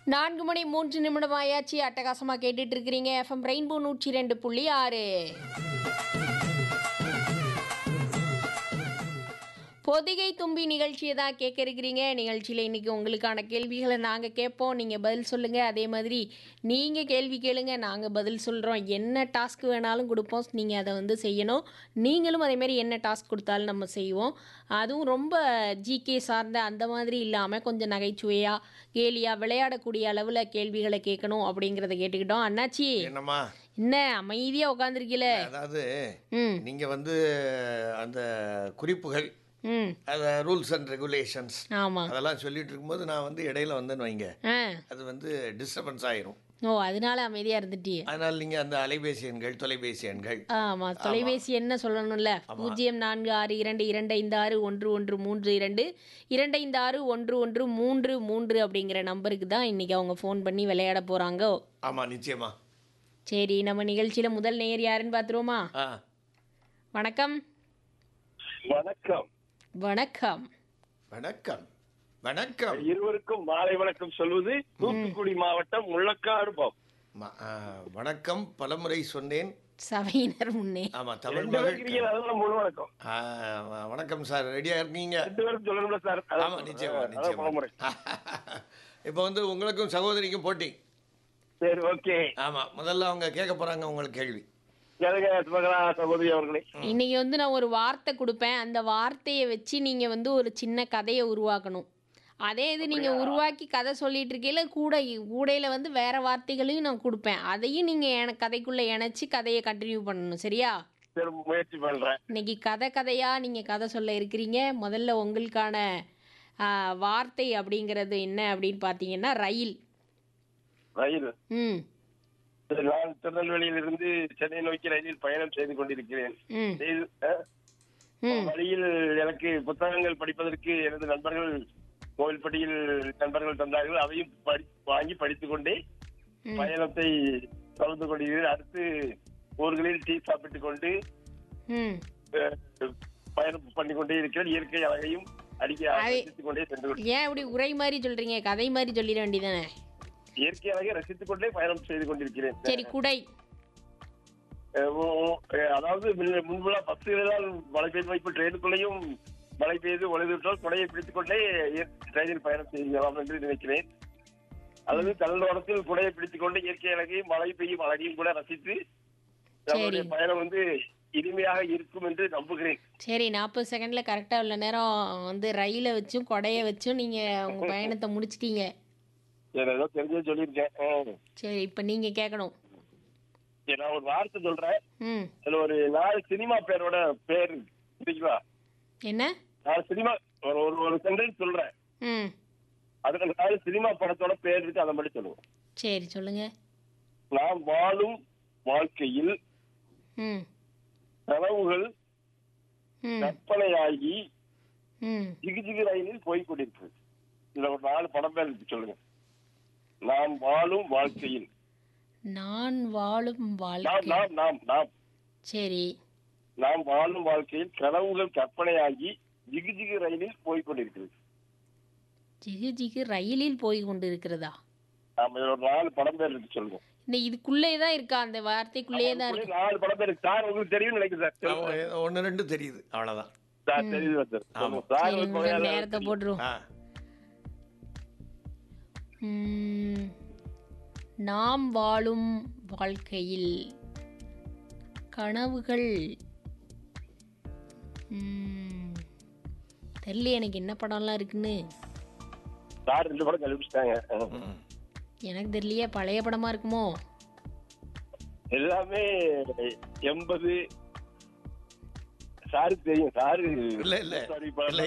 நான்கு மணி மூன்று நிமிடம் ஆயாச்சு அட்டகாசமா கேட்டுட்டு இருக்கிறீங்க எஃப்எம் ரெயின்போ நூற்றி ரெண்டு புள்ளி ஆறு பொதிகை தும்பி நிகழ்ச்சியை தான் கேட்க இருக்கிறீங்க நிகழ்ச்சியில் இன்றைக்கி உங்களுக்கான கேள்விகளை நாங்கள் கேட்போம் நீங்கள் பதில் சொல்லுங்கள் அதே மாதிரி நீங்கள் கேள்வி கேளுங்க நாங்கள் பதில் சொல்கிறோம் என்ன டாஸ்க் வேணாலும் கொடுப்போம் நீங்கள் அதை வந்து செய்யணும் நீங்களும் அதே மாதிரி என்ன டாஸ்க் கொடுத்தாலும் நம்ம செய்வோம் அதுவும் ரொம்ப ஜிகே சார்ந்த அந்த மாதிரி இல்லாமல் கொஞ்சம் நகைச்சுவையாக கேலியாக விளையாடக்கூடிய அளவில் கேள்விகளை கேட்கணும் அப்படிங்கிறத கேட்டுக்கிட்டோம் அண்ணாச்சி என்னம்மா என்ன அமைதியாக உட்காந்துருக்கீல அதாவது ம் நீங்க வந்து அந்த குறிப்புகள் ம் அந்த ரூல்ஸ் அண்ட் ரெகுலேஷன்ஸ் ஆமாம் அதெல்லாம் சொல்லிட்டு இருக்கும்போது நான் வந்து இடையில வந்தேன்னு வைங்க ஆ அது வந்து டிஸ்டர்பன்ஸ் ஆயிரும் ஓ அதனால அமைதியாக இருந்துட்டியே அதனால நீங்க அந்த அலைபேசி எண்கள் தொலைபேசி எண்கள் ஆமாம் தொலைபேசி என்ன சொல்லணும்ல பூஜ்ஜியம் நான்கு ஆறு இரண்டு இரண்டு ஐந்து ஆறு ஒன்று ஒன்று மூன்று இரண்டு இரண்டு ஐந்து ஆறு ஒன்று ஒன்று மூன்று மூன்று அப்படிங்கிற நம்பருக்கு தான் இன்றைக்கி அவங்க ஃபோன் பண்ணி விளையாட போகிறாங்க ஆமா நிச்சயமா சரி நம்ம நிகழ்ச்சியில் முதல் நேயர் யாருன்னு பார்த்துருவோமா ஆ வணக்கம் வணக்கம் வணக்கம் வணக்கம் வணக்கம் இருவருக்கும் மாலை வணக்கம் சொல்வது தூத்துக்குடி மாவட்டம் முள்ளக்காடு பாப் ம- ஆ, வணக்கம் பலமுறை சொன்னேன் சபையினர் முன்னே ஆமா தமிழ் ரெண்டு பேரும் மகள் இருக்கிறீங்க அதெல்லாம் முழு வணக்கம் ஆ, வ- வணக்கம் சார் ரெடியா இருக்கீங்க ரெண்டு பேரும் சொல்லணும்ல சார் ஆமா நிச்சயமா அதான் நிச்சயமா பலமுறை. இப்போ வந்து உங்களுக்கும் சகோதரிக்கும் போட்டி சரி ஓகே ஆமா முதல்ல அவங்க கேட்க போறாங்க உங்களுக்கு கேள்வி கேளுங்க சுமகலா சகோதரி அவர்களே இன்னைக்கு வந்து நான் ஒரு வார்த்தை கொடுப்பேன் அந்த வார்த்தையை வச்சு நீங்கள் வந்து ஒரு சின்ன கதையை உருவாக்கணும் அதே இது நீங்கள் உருவாக்கி கதை சொல்லிட்டு இருக்கையில கூட கூடையில் வந்து வேற வார்த்தைகளையும் நான் கொடுப்பேன் அதையும் நீங்கள் எனக்கு கதைக்குள்ளே இணைச்சி கதையை கண்டினியூ பண்ணணும் சரியா சரி முயற்சி பண்றேன் இன்னைக்கு கதை கதையாக நீங்கள் கதை சொல்ல இருக்கிறீங்க முதல்ல உங்களுக்கான ஆ, வார்த்தை அப்படிங்கிறது என்ன அப்படின்னு பார்த்தீங்கன்னா ரயில் ரயில் ம் சரி, நான் திருநெல்வேலியிலிருந்து சென்னை நோக்கி ரயிலில் பயணம் செய்து கொண்டிருக்கிறேன் ம் செய்து- அஹ், ம் வழியில் எனக்கு புத்தகங்கள் படிப்பதற்கு எனது நண்பர்கள் கோவில்பட்டியில் நண்பர்கள் தந்தார்கள் அதையும் படி வாங்கி படித்துக் கொண்டே ம். பயணத்தை தொடர்ந்து கொண்டிருக்கிறேன் அடுத்து ஊர்களில் டீ சாப்பிட்டுக் கொண்டு ம் அஹ், பயணம் பண்ணி கொண்டே இருக்கிறேன் இயற்கை அழகையும் அடிக்க அது- ரசித்துக் கொண்டே சென்று கொண்டு ஏன் இப்படி உரை மாதிரி சொல்கிறீங்க கதை மாதிரி சொல்லிட வேண்டியதானே இயற்கை அழகை ரசித்துக் கொண்டே பயணம் செய்து கொண்டிருக்கிறேன் சரி குடை அஹ், ஓ- ஓ, அஹ், அதாவது முன்ன- முன்பெல்லாம் பஸ்ஸுகளெல்லாம் மழை பெய்து இப்ப ட்ரெயினுக்குள்ளேயும் மழை பெய்து ஒளிவிட்டால் கொடையை பிடித்துக் கொண்டே இய- ட்ரெயினில் பயணம் செய்யலாம் என்று நினைக்கிறேன் அதாவது கடலோரத்தில் குடையை பிடித்துக் கொண்டு இயற்கை அழகையும் மழை பெய்யும் அழகையும் கூட ரசித்து நம்முடைய சரி. பயணம் வந்து இனிமையாக இருக்கும் என்று நம்புகிறேன் சரி நாற்பது செகண்டில் கரெக்டாக உள்ள நேரம் வந்து ரயிலை வச்சும் கொடையை வச்சும் நீங்கள் உங்கள் பயணத்தை முடிச்சிட்டீங்க சரி, ஏதோ தெரிஞ்சே சொல்லியிருக்கேன் ஆ. சரி இப்போ நீங்கள் கேட்கணும் சரி, நான் ஒரு வார்த்தை சொல்றேன் ம் அதுல ஒரு நாலு சினிமா பேரோட பேர் இருக்குங்களா என்ன நாலு சினிமா ஒரு ஒரு ஒரு சென்டென்ஸ் சொல்றேன் ம் அதுல நாலு சினிமா படத்தோட பேர் இருக்கு அதை மட்டும் சொல்லுவோம் சரி சொல்லுங்கள் நாம் வாழும் வாழ்க்கையில் ம் கனவுகள் ம் கற்பனையாகி ம் ஜிகு ரயிலில் போய் கொண்டிருக்கிறது இதுல ஒரு நாலு படம் பேர் இருக்கு சொல்லுங்க நாம் வாழும் வாழ்க்கையில் நான் வாழும் நாம் வாழ்க்கை நாம் நாம் நாம் சரி நாம் வாழும் வாழ்க்கையில் கனவுகள் கற்பனையாகி ஜிகு ஜிகு ரயிலில் போய் கொண்டிருக்கிறது ஜிகு ஜிகு ரயிலில் போய் கொண்டு இருக்கிறதா நாம இதுல ஒரு நாலு படம் பேர் இருக்கு சொல்லுங்க இந்த இதுக்குள்ளே தான் இருக்கா அந்த வார்த்தைக்குள்ளேயே தான் ஒரு இருக்கு நாலு படம் பேர் இருக்கு சார் உங்களுக்கு தெரியும் நினைக்கிறேன் சார் சொல்லுங்க. ஒன்று ரெண்டு தெரியுது அவ்வளோதான் சார் தெரியுது சார் சொல்லுங்க. சார் சரி ஒரு இந்த கொலையாளி. நேரத்தை போட்டுருவோம் ஆ ம், நாம் வாழும் வாழ்க்கையில் கனவுகள் ம், தெரியல எனக்கு என்ன படம்லாம் இருக்குன்னு சார் ரெண்டு படம் கழிப்பிச்சிட்டாங்க ம். எனக்கு தெரியலையே பழைய படமா இருக்குமோ எல்லாமே எண்பது சாருக்கு தெரியும் சாரு இல்ல இல்ல சாரி இல்ல